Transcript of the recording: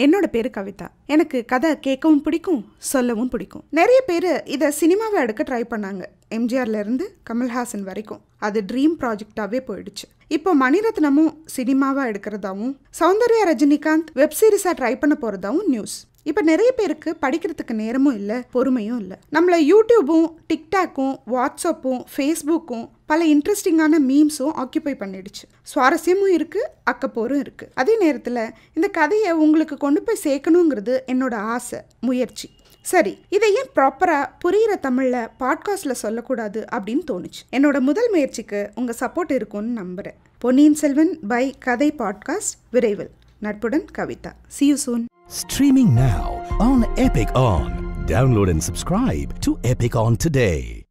என்னோட பேரு கவிதா எனக்கு கதை கேட்கவும் பிடிக்கும் சொல்லவும் பிடிக்கும் நிறைய பேர் இதை சினிமாவை எடுக்க ட்ரை பண்ணாங்க எம்ஜிஆர்ல இருந்து கமல்ஹாசன் வரைக்கும் அது ட்ரீம் ப்ராஜெக்டாவே போயிடுச்சு இப்போ மணிரத்னமும் சினிமாவா எடுக்கிறதாவும் சௌந்தர்யா ரஜினிகாந்த் வெப் சீரிஸா ட்ரை பண்ண போறதாவும் நியூஸ் இப்போ நிறைய பேருக்கு படிக்கிறதுக்கு நேரமும் இல்லை பொறுமையும் இல்லை நம்மளை யூடியூபும் டிக்டாக்கும் வாட்ஸ்அப்பும் ஃபேஸ்புக்கும் பல இன்ட்ரெஸ்டிங்கான மீம்ஸும் ஆக்கியபை பண்ணிடுச்சு சுவாரஸ்யமும் இருக்குது அக்கப்போரும் இருக்குது அதே நேரத்தில் இந்த கதையை உங்களுக்கு கொண்டு போய் சேர்க்கணுங்கிறது என்னோட ஆசை முயற்சி சரி இதை ஏன் ப்ராப்பராக புரிகிற தமிழில் பாட்காஸ்ட்டில் சொல்லக்கூடாது அப்படின்னு தோணுச்சு என்னோட முதல் முயற்சிக்கு உங்கள் சப்போர்ட் இருக்கும்னு நம்புகிறேன் பொன்னியின் செல்வன் பை கதை பாட்காஸ்ட் விரைவில் நட்புடன் Kavitha see you soon Streaming now on Epic On. Download and subscribe to Epic On today.